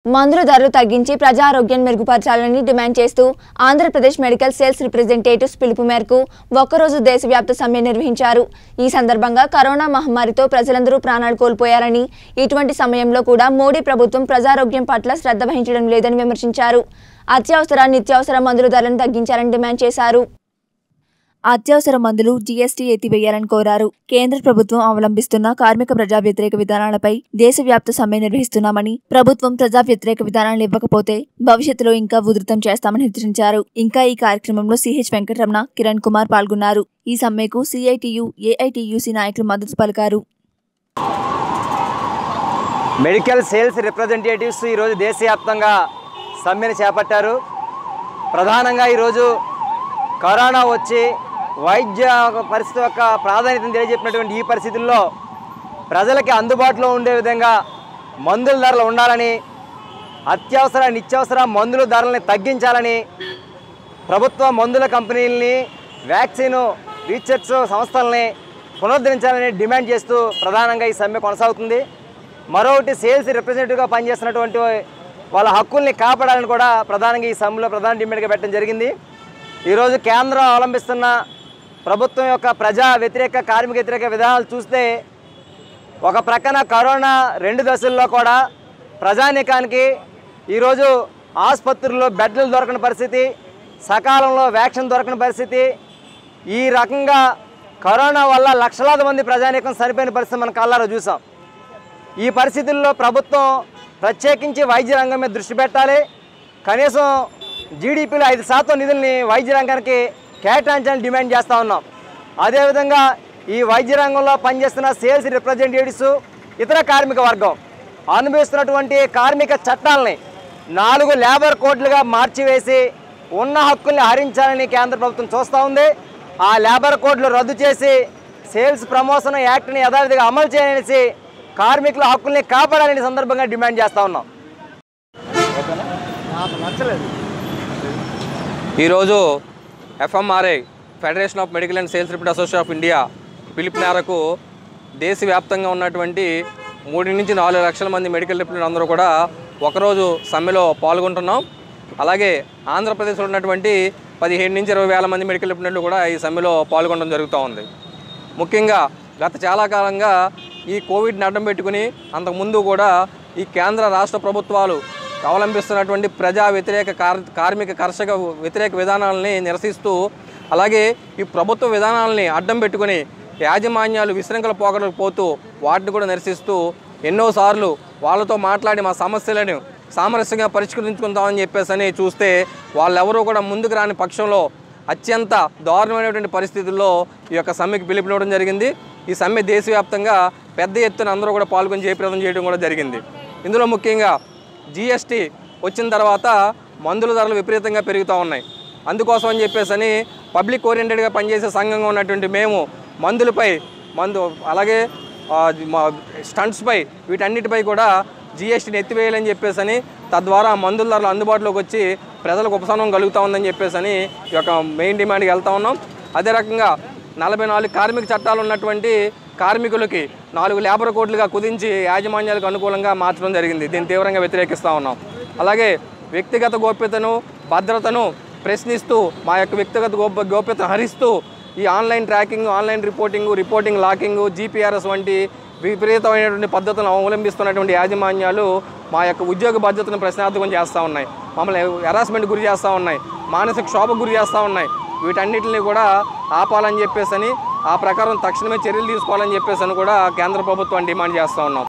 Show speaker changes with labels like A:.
A: మందుల ధరలు తగ్గించి ప్రజారోగ్యం మెరుగుపరచాలని డిమాండ్ చేస్తూ ఆంధ్రప్రదేశ్ మెడికల్ సేల్స్ రిప్రజెంటేటివ్స్ పిలుపు మేరకు ఒక్కరోజు దేశవ్యాప్త సమ్మె నిర్వహించారు ఈ సందర్భంగా కరోనా మహమ్మారితో ప్రజలందరూ ప్రాణాలు కోల్పోయారని ఇటువంటి సమయంలో కూడా మోడీ ప్రభుత్వం ప్రజారోగ్యం పట్ల శ్రద్ధ వహించడం లేదని విమర్శించారు అత్యవసర నిత్యావసర మందుల ధరలను తగ్గించాలని డిమాండ్ చేశారు అత్యవసర మందులు జీఎస్టీ ఎత్తివేయాలని కోరారు కేంద్ర ప్రభుత్వం అవలంబిస్తున్న కార్మిక ప్రజా వ్యతిరేక విధానాలపై దేశవ్యాప్త సమ్మె నిర్వహిస్తున్నామని ప్రభుత్వం ప్రజా వ్యతిరేక విధానాలు ఇవ్వకపోతే భవిష్యత్తులో ఇంకా ఉధృతం చేస్తామని హెచ్చరించారు ఇంకా ఈ కార్యక్రమంలో సిహెచ్ వెంకటరమణ కిరణ్ కుమార్ పాల్గొన్నారు ఈ సమ్మెకు సిఐటియు ఏఐటియుసి నాయకులు మద్దతు పలికారు
B: మెడికల్ సేల్స్ రిప్రజెంటేటివ్స్ ఈరోజు దేశవ్యాప్తంగా సమ్మెను చేపట్టారు ప్రధానంగా ఈరోజు కరోనా వచ్చి వైద్య పరిస్థితి యొక్క ప్రాధాన్యతను తెలియజెప్పినటువంటి ఈ పరిస్థితుల్లో ప్రజలకి అందుబాటులో ఉండే విధంగా మందుల ధరలు ఉండాలని అత్యవసర నిత్యావసర మందుల ధరల్ని తగ్గించాలని ప్రభుత్వ మందుల కంపెనీలని వ్యాక్సిన్ రీసెర్చ్ సంస్థల్ని పునరుద్ధరించాలని డిమాండ్ చేస్తూ ప్రధానంగా ఈ సమ్మె కొనసాగుతుంది మరొకటి సేల్స్ రిప్రజెంటేటివ్గా పనిచేస్తున్నటువంటి వాళ్ళ హక్కుల్ని కాపాడాలని కూడా ప్రధానంగా ఈ సమ్మెలో ప్రధాన డిమాండ్గా పెట్టడం జరిగింది ఈరోజు కేంద్రం అవలంబిస్తున్న ప్రభుత్వం యొక్క ప్రజా వ్యతిరేక కార్మిక వ్యతిరేక విధానాలు చూస్తే ఒక ప్రక్కన కరోనా రెండు దశల్లో కూడా ప్రజానీకానికి ఈరోజు ఆసుపత్రుల్లో బెడ్లు దొరకని పరిస్థితి సకాలంలో వ్యాక్సిన్ దొరకని పరిస్థితి ఈ రకంగా కరోనా వల్ల లక్షలాది మంది ప్రజానీకం చనిపోయిన పరిస్థితి మనం కళ్ళారా చూసాం ఈ పరిస్థితుల్లో ప్రభుత్వం ప్రత్యేకించి వైద్య రంగం మీద దృష్టి పెట్టాలి కనీసం జీడిపిలో ఐదు శాతం నిధుల్ని వైద్య రంగానికి కేటాయించాలని డిమాండ్ చేస్తూ ఉన్నాం అదేవిధంగా ఈ వైద్య రంగంలో పనిచేస్తున్న సేల్స్ రిప్రజెంటేటివ్స్ ఇతర కార్మిక వర్గం అనుభవిస్తున్నటువంటి కార్మిక చట్టాలని నాలుగు లేబర్ కోడ్లుగా మార్చివేసి ఉన్న హక్కుల్ని హరించాలని కేంద్ర ప్రభుత్వం చూస్తూ ఉంది ఆ లేబర్ కోడ్లు రద్దు చేసి సేల్స్ ప్రమోషన్ యాక్ట్ని యథావిధిగా అమలు చేయాలనేసి కార్మికుల హక్కుల్ని కాపాడాలని సందర్భంగా డిమాండ్ చేస్తూ ఉన్నాం
C: ఈరోజు FMRI federation of medical and sales represent association of India పిలుపు మేరకు దేశవ్యాప్తంగా ఉన్నటువంటి మూడు నుంచి నాలుగు లక్షల మంది మెడికల్ రిప్రజెంట్ అందరూ కూడా ఒకరోజు సమ్మెలో పాల్గొంటున్నాం అలాగే ఆంధ్రప్రదేశ్లో ఉన్నటువంటి పదిహేను నుంచి ఇరవై వేల మంది మెడికల్ రిప్రజెంట్లు కూడా ఈ సమ్మెలో పాల్గొనడం జరుగుతూ ఉంది ముఖ్యంగా గత చాలా కాలంగా ఈ కోవిడ్ని అడ్డం పెట్టుకుని అంతకుముందు కూడా ఈ కేంద్ర రాష్ట్ర ప్రభుత్వాలు అవలంబిస్తున్నటువంటి ప్రజా వ్యతిరేక కార్ కార్మిక కర్షక వ్యతిరేక విధానాలని నిరసిస్తూ అలాగే ఈ ప్రభుత్వ విధానాలని అడ్డం పెట్టుకుని యాజమాన్యాలు విశృంఖల పోకడలకు పోతూ వాటిని కూడా నిరసిస్తూ ఎన్నోసార్లు వాళ్ళతో మాట్లాడి మా సమస్యలను సామరస్యంగా పరిష్కరించుకుందామని చెప్పేసి అని చూస్తే వాళ్ళెవరూ కూడా ముందుకు రాని పక్షంలో అత్యంత దారుణమైనటువంటి పరిస్థితుల్లో ఈ యొక్క సమ్మెకి పిలుపునివ్వడం జరిగింది ఈ సమ్మె దేశవ్యాప్తంగా పెద్ద ఎత్తున అందరూ కూడా పాల్గొని జయప్రదం చేయడం కూడా జరిగింది ఇందులో ముఖ్యంగా జిఎస్టీ వచ్చిన తర్వాత మందుల ధరలు విపరీతంగా పెరుగుతూ ఉన్నాయి అందుకోసం అని చెప్పేసి అని పబ్లిక్ ఓరియంటెడ్గా పనిచేసే సంఘంగా ఉన్నటువంటి మేము మందులపై మందు అలాగే ఆ, మా స్టంట్స్పై వీటన్నిటిపై కూడా జిఎస్టీని ఎత్తివేయాలని చెప్పేసి అని తద్వారా మందుల ధరలు అందుబాటులోకి వచ్చి ప్రజలకు ఉపశమనం కలుగుతూ ఉందని చెప్పేసి అని ఈ యొక్క మెయిన్ డిమాండ్కి వెళ్తా ఉన్నాం అదే రకంగా నలభై నాలుగు కార్మిక చట్టాలు ఉన్నటువంటి కార్మికులకి నాలుగు లేబర్ కోడ్లుగా కుదించి యాజమాన్యాలకు అనుకూలంగా మార్చడం జరిగింది దీన్ని తీవ్రంగా వ్యతిరేకిస్తూ ఉన్నాం అలాగే వ్యక్తిగత గోప్యతను భద్రతను ప్రశ్నిస్తూ మా యొక్క వ్యక్తిగత గోప గోప్యతను హరిస్తూ ఈ online tracking online reporting reporting locking GPRS వంటి విపరీతమైనటువంటి పద్ధతులను అవలంబిస్తున్నటువంటి యాజమాన్యాలు మా యొక్క ఉద్యోగ బాధ్యతను ప్రశ్నార్థకం చేస్తూ ఉన్నాయి మమ్మల్ని హెరాస్మెంట్ గురి చేస్తూ ఉన్నాయి మానసిక క్షోభకు గురి చేస్తూ ఉన్నాయి వీటన్నిటిని కూడా ఆపాలని చెప్పేసి అని ఆ ప్రకారం తక్షణమే చర్యలు తీసుకోవాలని చెప్పేసి అని కూడా కేంద్ర ప్రభుత్వం డిమాండ్ చేస్తూ ఉన్నాం